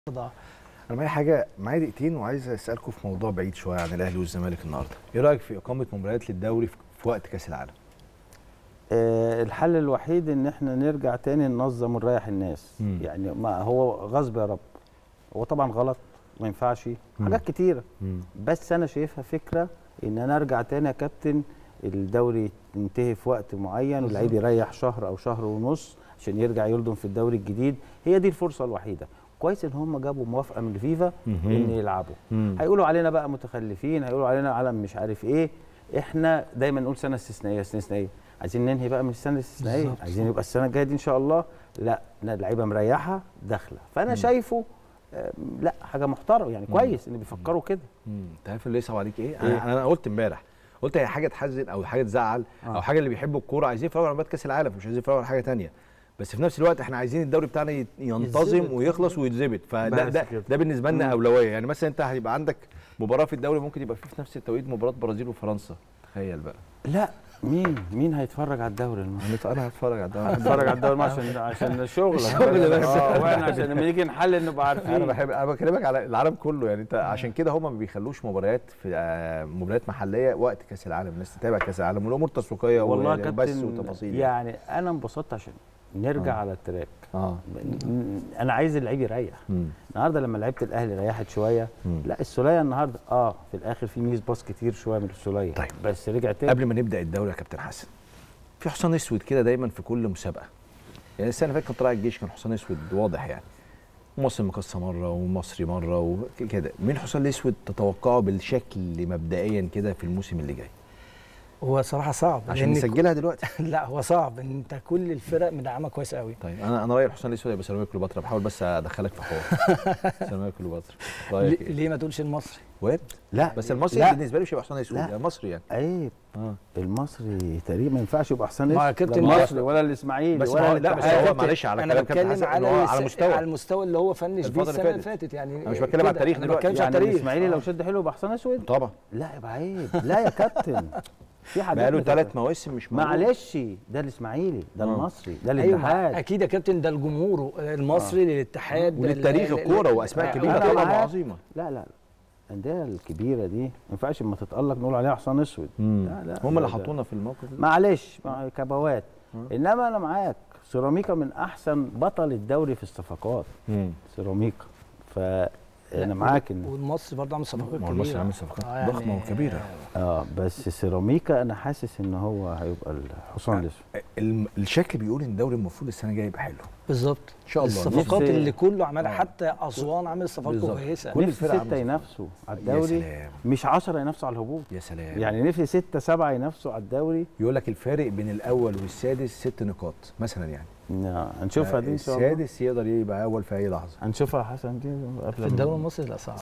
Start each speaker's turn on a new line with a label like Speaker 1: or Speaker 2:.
Speaker 1: النهارده
Speaker 2: انا معايا حاجه معايا دقيقتين وعايز اسالكم في موضوع بعيد شويه عن الاهلي والزمالك النهارده ايه رايك في اقامه مباريات للدوري في في وقت كاس العالم
Speaker 3: آه، الحل الوحيد ان احنا نرجع تاني ننظم ونريح الناس
Speaker 2: مم.
Speaker 3: يعني ما هو غصب يا رب هو طبعا غلط ما ينفعش حاجات كتيره بس انا شايفها فكره ان انا ارجع تاني يا كابتن الدوري ينتهي في وقت معين واللعيب يريح شهر او شهر ونص عشان يرجع يلضم في الدوري الجديد هي دي الفرصه الوحيده كويس ان هم جابوا موافقه من الفيفا
Speaker 2: مهم.
Speaker 3: ان يلعبوا
Speaker 2: مم.
Speaker 3: هيقولوا علينا بقى متخلفين هيقولوا علينا علم مش عارف ايه احنا دايما نقول سنه استثنائيه سنه استثنائيه عايزين ننهي بقى من السنه الاستثنائيه
Speaker 1: بالظبط.
Speaker 3: عايزين يبقى السنه الجايه دي ان شاء الله لا لا، اللعيبه مريحه داخله فانا شايفه آه، لا حاجه محترمه يعني كويس ان بيفكروا كده
Speaker 2: مم. انت عارف اللي يصعب عليك ايه؟
Speaker 3: إيه؟
Speaker 2: انا انا قلت امبارح قلت هي حاجه تحزن او حاجه تزعل
Speaker 3: آه.
Speaker 2: او حاجه اللي بيحبوا الكوره عايزين يتفرجوا على مباريات كاس العالم مش عايزين يتفرجوا على حاجه تانية بس في نفس الوقت احنا عايزين الدوري بتاعنا يت- ينتظم
Speaker 1: يتظبط.
Speaker 2: ويخلص ويتظبط فده
Speaker 3: بس
Speaker 2: ده,
Speaker 3: كده.
Speaker 2: ده بالنسبه لنا
Speaker 3: مم.
Speaker 2: اولويه يعني مثلا انت هيبقى عندك مباراه في الدوري ممكن يبقى في في نفس التوقيت مباراه برازيل وفرنسا تخيل بقى
Speaker 3: لا مين مين هيتفرج على الدوري المصري
Speaker 2: انا انا هتفرج على الدوري
Speaker 3: هيتفرج على الدوري المصري عشان عشان الشغل
Speaker 2: الشغل بس.
Speaker 3: اه واحنا عشان لما نيجي نحل نبقى عارفين
Speaker 2: انا بحب انا بكلمك على العالم كله يعني انت عشان كده هم ما بيخلوش مباريات في آه، مباريات محليه وقت كاس العالم الناس تتابع كاس العالم والامور تسويقيه
Speaker 3: والله يا
Speaker 2: وبس
Speaker 3: كابتن
Speaker 2: وتفاصيل
Speaker 3: يعني انا انبسطت عشان نرجع
Speaker 2: آه.
Speaker 3: على التراك
Speaker 2: اه
Speaker 3: انا عايز اللعيب يريح
Speaker 2: مم.
Speaker 3: النهارده لما لعيبه الاهلي ريحت شويه
Speaker 2: مم.
Speaker 3: لا السوليه النهارده اه في الاخر في ميس باص كتير شويه من السوليه
Speaker 2: طيب.
Speaker 3: بس رجع تاني
Speaker 2: قبل ما نبدا الدوري يا كابتن حسن في حصان اسود كده دايما في كل مسابقه يعني السنه اللي فاتت كان طلائع الجيش كان حصان اسود واضح يعني ومصر المقاصه مره ومصري مره وكده مين الحصان الاسود تتوقعه بالشكل مبدئيا كده في الموسم اللي جاي
Speaker 1: هو صراحه صعب
Speaker 2: عشان
Speaker 1: لأن
Speaker 2: نسجلها دلوقتي
Speaker 1: لا هو صعب انت كل الفرق مدعمه كويس قوي
Speaker 2: طيب انا انا رايي الحصان الاسود هيبقى سيراميكا كليوباترا بحاول بس ادخلك في حوار سيراميكا كليوباترا رايك
Speaker 1: ليه-
Speaker 2: ايه؟
Speaker 1: ليه ما تقولش المصري
Speaker 2: وارد
Speaker 3: لا
Speaker 2: بس المصري
Speaker 3: لا.
Speaker 2: بالنسبه لي مش هيبقى حصان اسود
Speaker 3: لا.
Speaker 2: يعني مصري يعني
Speaker 3: عيب
Speaker 2: اه
Speaker 3: المصري تقريبا ما ينفعش يبقى حسام
Speaker 1: ما
Speaker 3: اسود
Speaker 1: يا كابتن
Speaker 3: لا
Speaker 1: ده-
Speaker 3: المصري ولا الاسماعيلي
Speaker 2: بس
Speaker 3: ولا
Speaker 2: هو- لا، بس
Speaker 3: الاتحاد.
Speaker 2: هو معلش على
Speaker 1: انا
Speaker 2: كلام كابتن
Speaker 1: بتكلم
Speaker 2: حسن
Speaker 1: على
Speaker 2: إن هو
Speaker 1: الس-
Speaker 2: على مستوى.
Speaker 1: على المستوى اللي هو فنش بيه
Speaker 2: الفترة
Speaker 1: السنه اللي
Speaker 2: اللي
Speaker 1: فاتت يعني
Speaker 2: أنا مش بتكلم على
Speaker 1: كده.
Speaker 2: التاريخ
Speaker 1: انا
Speaker 2: دلوقتي.
Speaker 1: بتكلمش على
Speaker 3: يعني
Speaker 1: التاريخ
Speaker 3: الاسماعيلي لو
Speaker 1: آه.
Speaker 3: شد حلو يبقى حسام اسود
Speaker 2: طبعا
Speaker 3: لا يبقى عيب لا يا كابتن في حاجات
Speaker 2: بقاله
Speaker 3: بتبقى-
Speaker 2: ثلاث مواسم مش موجود.
Speaker 3: معلش ده الاسماعيلي ده
Speaker 2: آه.
Speaker 3: المصري ده
Speaker 1: ايوه
Speaker 3: الاتحاد
Speaker 1: اكيد يا كابتن ده الجمهور المصري للاتحاد
Speaker 2: وللتاريخ
Speaker 1: ال- ال-
Speaker 2: الكوره واسماء
Speaker 1: آه،
Speaker 2: كبيره
Speaker 3: أنا
Speaker 2: طبعا
Speaker 3: معاك.
Speaker 2: وعظيمه
Speaker 3: لا لا لا الانديه الكبيره دي ما ينفعش اما تتالق نقول عليها حصان اسود لا لا
Speaker 2: هم
Speaker 3: ده-
Speaker 2: اللي
Speaker 3: ده-
Speaker 2: حطونا في الموقف ده
Speaker 3: معلش مع كبوات
Speaker 2: آه.
Speaker 3: انما انا معاك سيراميكا من احسن بطل الدوري في الصفقات
Speaker 2: مم.
Speaker 3: سيراميكا فانا
Speaker 1: لا،
Speaker 3: معاك ان
Speaker 1: والمصري برضه عامل صفقات
Speaker 2: ما
Speaker 1: كبيره
Speaker 2: هو المصري عامل صفقات
Speaker 1: آه، يعني-
Speaker 2: ضخمه وكبيره
Speaker 3: اه بس سيراميكا انا حاسس ان هو هيبقى الحصان الاسود
Speaker 2: الم- الشكل بيقول ان الدوري المفروض السنه الجايه يبقى حلو
Speaker 1: بالظبط
Speaker 2: ان شاء الله
Speaker 1: الصفقات
Speaker 3: نفسي-
Speaker 1: اللي كله عملها
Speaker 2: آه.
Speaker 1: حتى اسوان عامل صفقات
Speaker 2: بالظبط.
Speaker 1: كويسه
Speaker 2: كل
Speaker 3: نفسي
Speaker 2: الفرق
Speaker 3: ستة
Speaker 2: عاملة
Speaker 3: ينافسوا على
Speaker 2: يا
Speaker 3: الدوري
Speaker 2: سلام
Speaker 3: مش 10 ينافسوا على الهبوط
Speaker 2: يا سلام
Speaker 3: يعني نفسي ستة سبعة ينافسوا على الدوري
Speaker 2: يقول لك الفارق بين الاول والسادس ست نقاط مثلا يعني
Speaker 3: نا- هنشوفها دي ان شاء الله
Speaker 2: السادس يقدر يبقى اول في اي لحظه
Speaker 3: هنشوفها يا حسن دي قبل
Speaker 1: في
Speaker 3: ما-
Speaker 1: الدوري المصري لا صعب